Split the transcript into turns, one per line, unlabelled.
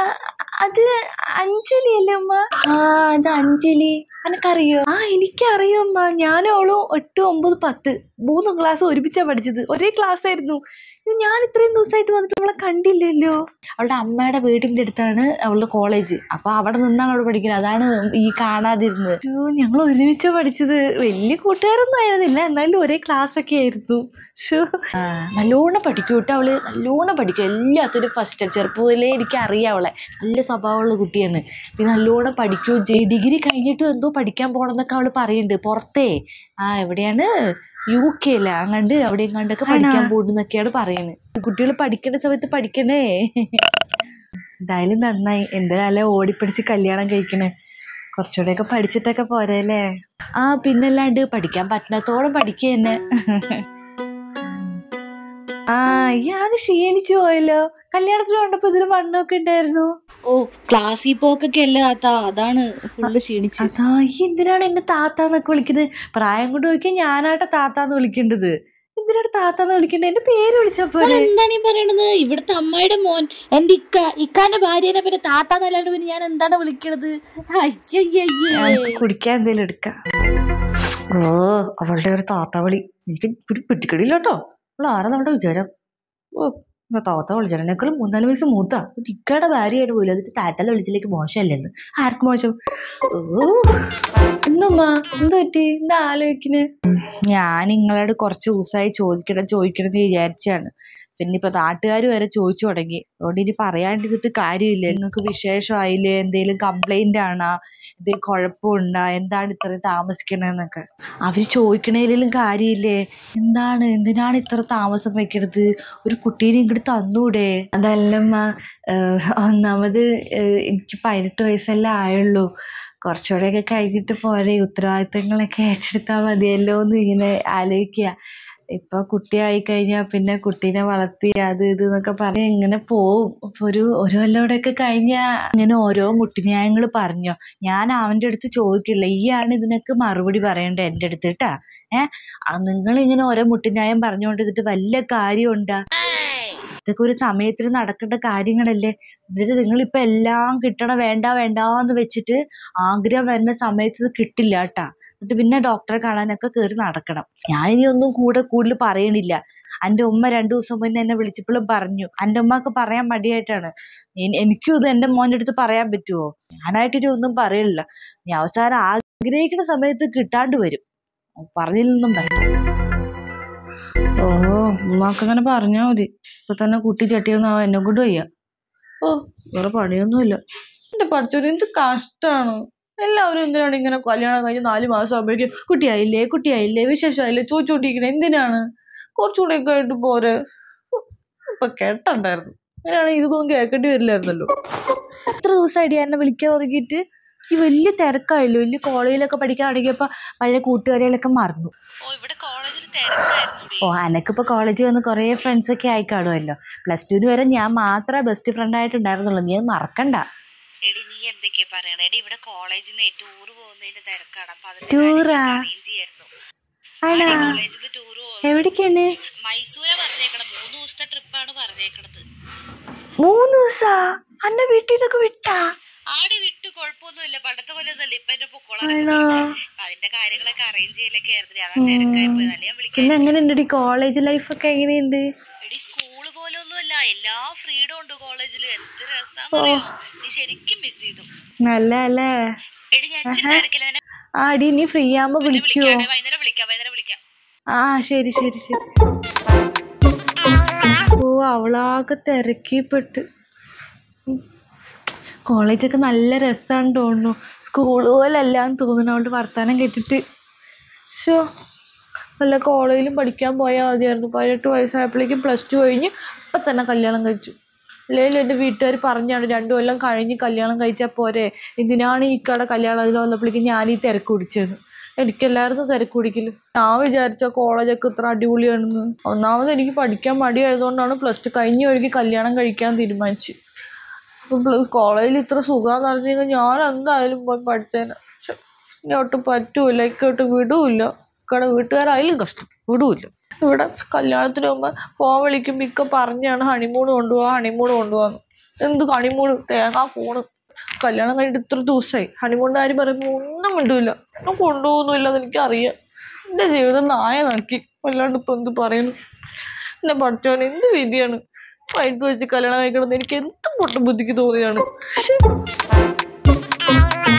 അത് അഞ്ജലി അല്ലേ അമ്മ
ആ അത് അഞ്ജലി എനക്കറിയോ
ആ എനിക്കറിയാം അമ്മ ഞാനും അവളും എട്ട് ഒമ്പത് പത്ത് മൂന്ന് ക്ലാസ് ഒരുമിച്ചാ പഠിച്ചത് ഒരേ ക്ലാസ് ആയിരുന്നു ഇത് ഞാൻ ഇത്രയും ദിവസമായിട്ട് വന്നിട്ട് അവളെ കണ്ടില്ലല്ലോ
അവളുടെ അമ്മയുടെ വീടിന്റെ അടുത്താണ് അവളുടെ കോളേജ് അപ്പൊ അവിടെ നിന്നാണ് അവൾ പഠിക്കുന്നത് അതാണ് ഈ കാണാതിരുന്നത്
അയ്യോ ഞങ്ങൾ ഒരുമിച്ചാ പഠിച്ചത് വലിയ കൂട്ടുകാരൊന്നും ആയിരുന്നില്ല എന്നാലും ഒരേ ക്ലാസ് ഒക്കെ ആയിരുന്നു ഷോ
ആ, നല്ലോണം പഠിക്കും കേട്ടോ അവള് നല്ലോണം പഠിക്കും എല്ലാത്തിനും ഫസ്റ്റ് ചെറുപ്പം മുതലേ എനിക്ക് അറിയാം അവളെ നല്ല സ്വഭാവമുള്ള കുട്ടിയാണ് പിന്നെ നല്ലോണം പഠിക്കുകയും ചെയ്യും ഡിഗ്രി കഴിഞ്ഞിട്ട് എന്തോ പഠിക്കാൻ പോകണമെന്നൊക്കെ അവള് പറയുന്നുണ്ട് പുറത്തേ ആ എവിടെയാണ് യു കെയില അങ്ങണ്ട് അവിടെ എങ്ങാണ്ടൊക്കെ പഠിക്കാൻ പോകുന്നൊക്കെയാണ് പറയുന്നത് കുട്ടികൾ പഠിക്കേണ്ട സമയത്ത് പഠിക്കണേ
എന്തായാലും നന്നായി എന്തായാലും ഓടിപ്പിടിച്ച് കല്യാണം കഴിക്കണേ കുറച്ചുകൂടെയൊക്കെ പഠിച്ചിട്ടൊക്കെ പോരല്ലേ
ആ പിന്നല്ലാണ്ട് പഠിക്കാൻ പറ്റുന്നത്തോളം പഠിക്കുക തന്നെ
ആ ഇയാൾ ക്ഷീണിച്ചു പോയല്ലോ കല്യാണത്തിന് കണ്ടപ്പോ ഇതിന് വണ്ണമൊക്കെ ഉണ്ടായിരുന്നു
ഓ ക്ലാസ്സിൽ പോക്കൊക്കെ അല്ലേ താത്ത അതാണ് ഫുള്ള് ക്ഷീണിച്ച്
അതാ ഈ എന്തിനാണ് എന്നെ താത്താന്നൊക്കെ വിളിക്കുന്നത് പ്രായം കൊണ്ട് നോക്കിയാൽ ഞാനാട്ടെ താത്താന്ന് വിളിക്കേണ്ടത് എന്തിനാണ് താത്താന്ന് വിളിക്കേണ്ടത് എന്റെ പേര് വിളിച്ചാ പോലെ
എന്താണ് ഈ പറയണത് ഇവിടുത്തെ അമ്മയുടെ മോൻ എന്റെ ഇക്ക ഇക്കാന്റെ ഭാര്യനെ പിന്നെ താത്താന്നല്ലാണ്ട് പിന്നെ ഞാൻ എന്താണ് വിളിക്കണത് അയ്യയ്യേ
നമുക്ക് കുടിക്കാൻ എന്തേലും എടുക്കാം ഓ അവളുടെ ഒരു താത്ത വിളി എനിക്ക് ഒരു പിടിക്കടിയില്ല കേട്ടോ അവൾ ആരാ നമ്മുടെ വിചാരം ഓ നമ്മുടെ താത്ത വിളിച്ചാൽ എന്നെക്കാളും മൂന്നാല് വയസ്സ് മൂത്ത ഇക്കയുടെ ഭാര്യയാണ് പോലും അതിട്ട് താറ്റാന്ന് വിളിച്ചിലേക്ക് മോശമല്ലെന്ന് ആർക്ക് മോശം ഓ എന്തമ്മ എന്ത് പറ്റി എന്താ ആലോചിക്കണ് ഞാൻ നിങ്ങളോട് കുറച്ച് ദിവസമായി ചോദിക്കണം ചോദിക്കണം എന്ന് വിചാരിച്ചാണ് പിന്നെ ഇപ്പൊ നാട്ടുകാർ വരെ ചോദിച്ചു തുടങ്ങി അതുകൊണ്ട് ഇനി പറയാണ്ടിരുന്നിട്ട് കാര്യമില്ല നിങ്ങൾക്ക് വിശേഷമായില്ലേ എന്തെങ്കിലും കംപ്ലൈന്റ് ആണോ എന്തെങ്കിലും കുഴപ്പമുണ്ടോ എന്താണ് ഇത്രയും താമസിക്കണേന്നൊക്കെ അവര് ചോദിക്കണേലും കാര്യമില്ലേ എന്താണ് എന്തിനാണ് ഇത്ര താമസം വെക്കണത് ഒരു കുട്ടീനെ ഇങ്ങോട്ട് തന്നൂടെ അതല്ലമ്മ ഏഹ് ഒന്നാമത് ഏഹ് എനിക്ക് പതിനെട്ട് വയസ്സല്ലേ ആയുള്ളൂ കുറച്ചുകൂടെയൊക്കെ കഴിഞ്ഞിട്ട് പോരെ ഉത്തരവാദിത്തങ്ങളൊക്കെ ഏറ്റെടുത്താൽ മതിയല്ലോ എന്ന് ഇങ്ങനെ ആലോചിക്കുക ഇപ്പൊ കുട്ടിയായി കഴിഞ്ഞാൽ പിന്നെ കുട്ടീനെ വളർത്തി അത് ഇത് എന്നൊക്കെ പറഞ്ഞ് ഇങ്ങനെ പോവും അപ്പൊ ഒരു ഒരു കൊല്ലോടെയൊക്കെ കഴിഞ്ഞാൽ ഇങ്ങനെ ഓരോ മുട്ടിന്യായങ്ങൾ പറഞ്ഞോ ഞാൻ അവൻ്റെ അടുത്ത് ചോദിക്കില്ല ഈയാണ് ഇതിനൊക്കെ മറുപടി പറയേണ്ടത് എൻ്റെ അടുത്ത് കേട്ടാ ഏഹ് നിങ്ങൾ ഇങ്ങനെ ഓരോ മുട്ടിന്യായം പറഞ്ഞുകൊണ്ടിരുന്നിട്ട് വല്ല കാര്യമുണ്ടാ ഇതൊക്കെ ഒരു സമയത്തിന് നടക്കേണ്ട കാര്യങ്ങളല്ലേ എന്നിട്ട് നിങ്ങളിപ്പോൾ എല്ലാം കിട്ടണം വേണ്ട വേണ്ട എന്ന് വെച്ചിട്ട് ആഗ്രഹം വരുന്ന സമയത്ത് ഇത് കിട്ടില്ല കേട്ടാ എന്നിട്ട് പിന്നെ ഡോക്ടറെ കാണാനൊക്കെ കയറി നടക്കണം ഞാൻ ഇനി ഒന്നും കൂടെ കൂടുതൽ പറയണില്ല എൻ്റെ ഉമ്മ രണ്ടു ദിവസം മുന്നേ എന്നെ വിളിച്ചപ്പോഴും പറഞ്ഞു എൻ്റെ ഉമ്മക്ക് പറയാൻ മടിയായിട്ടാണ് എൻ- എനിക്കും ഇത് എൻ്റെ മോൻ്റെ അടുത്ത് പറയാൻ പറ്റുമോ ഞാനായിട്ട് ഇനി ഒന്നും പറയില്ല ഇനി അവസാനം ആഗ്രഹിക്കുന്ന സമയത്ത് കിട്ടാണ്ട് വരും പറഞ്ഞില്ലെന്നും പറയും ഓ ഉമ്മാക്ക് അങ്ങനെ പറഞ്ഞാൽ മതി ഇപ്പൊ തന്നെ കുട്ടി ചട്ടിയൊന്നും ആവാൻ എന്നെ കൊണ്ട് വയ്യ ഓ വേറെ പണിയൊന്നുമില്ല എന്റെ പഠിച്ചോര് എന്ത് കഷ്ടാണ് എല്ലാവരും എന്തിനാണ് ഇങ്ങനെ കല്യാണം കഴിഞ്ഞ് നാല് മാസം ആകുമ്പോഴേക്കും കുട്ടിയായില്ലേ കുട്ടിയായില്ലേ വിശേഷമായില്ലേ ചോദിച്ചുകൊണ്ടിരിക്കണേ എന്തിനാണ് കുറച്ചുകൂടെ ഒക്കെ ആയിട്ട് പോരെ ഇപ്പൊ കേട്ടുണ്ടായിരുന്നു അങ്ങനെയാണെങ്കിൽ ഇതൊന്നും കേൾക്കേണ്ടി വരില്ലായിരുന്നല്ലോ എത്ര ദിവസമായിട്ട് എന്നെ വിളിക്കാൻ തുടങ്ങിയിട്ട് ഈ വലിയ തിരക്കായല്ലോ വലിയ കോളേജിലൊക്കെ പഠിക്കാൻ തുടങ്ങിയപ്പോ പഴയ കൂട്ടുകാരികളൊക്കെ മറന്നു
ഓ ഇവിടെ കോളേജിൽ തിരക്കായിരുന്നു
ഓ അനക്കിപ്പോ കോളേജിൽ വന്ന് കുറേ ഫ്രണ്ട്സ് ഒക്കെ ആയി കാണുമല്ലോ പ്ലസ് ടുവിന് വരെ ഞാൻ മാത്രമേ ബെസ്റ്റ് ഫ്രണ്ട് ആയിട്ടുണ്ടായിരുന്നുള്ളൂ നീ അത് മറക്കണ്ട
എടി നീ എന്തൊക്കെയാ പറയണ എടി ഇവിടെ കോളേജിൽ നിന്ന് ടൂർ പോകുന്നതിന്റെ തിരക്കാണ് അപ്പൊ അതിന്റെ
ടൂറാ?
അറേഞ്ച് ചെയ്യായിരുന്നു
ആണോ
കോളേജിൽ ടൂർ പോകുന്നത്
എവിടേക്കാണ്
മൈസൂരെ പറഞ്ഞേക്കണം മൂന്ന് ദിവസത്തെ ട്രിപ്പാണ് പറഞ്ഞേക്കണത്
മൂന്ന് ദിവസാ അന്നെ വീട്ടിൽ നിന്നൊക്കെ വിട്ടാ
ആടി വിട്ടു കുഴപ്പമൊന്നുമില്ല പണ്ടത്തെ പോലെ ഒന്നല്ല ഇപ്പൊ എന്റെ പൊക്കോളാം
ആണോ
അതിന്റെ കാര്യങ്ങളൊക്കെ അറേഞ്ച് ചെയ്യലൊക്കെ ആയിരുന്നു അതാ തിരക്കായി പോയത് അല്ലെ ഞാൻ വിളിക്കാൻ
പിന്നെ എങ്ങനെയുണ്ട് കോളേജ് ലൈഫൊക്കെ എങ്ങനെയുണ്ട്
എടി സ്കൂള് പോലൊന്നുമല്ല എല്ലാ ഫ്രീഡം ഉണ്ട് കോളേജിൽ എന്ത് രസാന്നറിയോ നീ ശരിക്കും മിസ് ചെയ്തു
നല്ല അല്ലേ
എടി ഞാൻ ഇച്ചിരി തിരക്കില്ല എന്നെ
ആടി നീ ഫ്രീ ആകുമ്പോ വിളിക്കുവോ
വിളിക്കാടെ വൈകുന്നേരം വിളിക്കാം വൈകുന്നേരം വിളിക്കാം
ആ ശരി ശരി ശരി ഓ അവളാകെ തിരക്കിപ്പെട്ട് ഉം. കോളേജൊക്കെ നല്ല രസമാണെന്ന് തോന്നുന്നു സ്കൂൾ പോലല്ലാന്ന് തോന്നുന്നു അവളുടെ വർത്താനം കേട്ടിട്ട് ഷോ വല്ല കോളേജിലും പഠിക്കാൻ പോയാൽ മതിയായിരുന്നു പതിനെട്ട് വയസ്സായപ്പോഴേക്കും പ്ലസ് ടു കഴിഞ്ഞ് ഇപ്പം തന്നെ കല്യാണം കഴിച്ചു അല്ലെങ്കിൽ എൻ്റെ വീട്ടുകാർ പറഞ്ഞാണ് രണ്ടു കൊല്ലം കഴിഞ്ഞ് കല്യാണം കഴിച്ചാൽ പോരെ എന്തിനാണ് ഈ കട കല്യാണം അതിൽ വന്നപ്പോഴേക്കും ഞാൻ ഈ തിരക്ക് പിടിച്ചത് എനിക്കെല്ലായിരുന്നു തിരക്ക് പിടിക്കല് ഞാൻ വിചാരിച്ച കോളേജൊക്കെ ഇത്ര അടിപൊളിയാണെന്ന് ഒന്നാമത് എനിക്ക് പഠിക്കാൻ മടിയായതുകൊണ്ടാണ് പ്ലസ് ടു കഴിഞ്ഞ വഴിക്ക് കല്യാണം കഴിക്കാൻ തീരുമാനിച്ചു അപ്പം കോളേജിൽ ഇത്ര സുഖമാന്ന് പറഞ്ഞു കഴിഞ്ഞാൽ ഞാൻ എന്തായാലും പോയി പഠിച്ചേനെ പക്ഷെ ഇങ്ങോട്ട് പറ്റൂല ഇങ്ങോട്ട് വിടൂല ഇക്കടെ വീട്ടുകാരായാലും കഷ്ടം വിടൂല
ഇവിടെ കല്യാണത്തിന് മുമ്പ് ഫോൺ വിളിക്കുമ്പോൾ ഇക്ക പറഞ്ഞാണ് ഹണിമൂൺ കൊണ്ടുപോവാ ഹണിമൂൺ കൊണ്ടുപോകാന്ന് എന്ത് ഹണിമൂൺ തേങ്ങാ ഫോണ് കല്യാണം കഴിഞ്ഞിട്ട് ഇത്ര ദിവസമായി ഹണിമൂണിൻ്റെ കാര്യം പറയുമ്പോൾ ഒന്നും മിണ്ടൂല ഞാൻ കൊണ്ടുപോകുന്നില്ലെന്ന് എനിക്കറിയാം എൻ്റെ ജീവിതം നായ നോക്കി അല്ലാണ്ട് ഇപ്പം എന്ത് പറയുന്നു എന്നെ പഠിച്ചവൻ എന്ത് വിധിയാണ് വൈകിട്ട് വെച്ച് കല്യാണം കഴിക്കണമെന്ന് എനിക്ക് എന്ത് പൊട്ട ബുദ്ധിക്ക് തോന്നിയാണ് ശ്ശേ.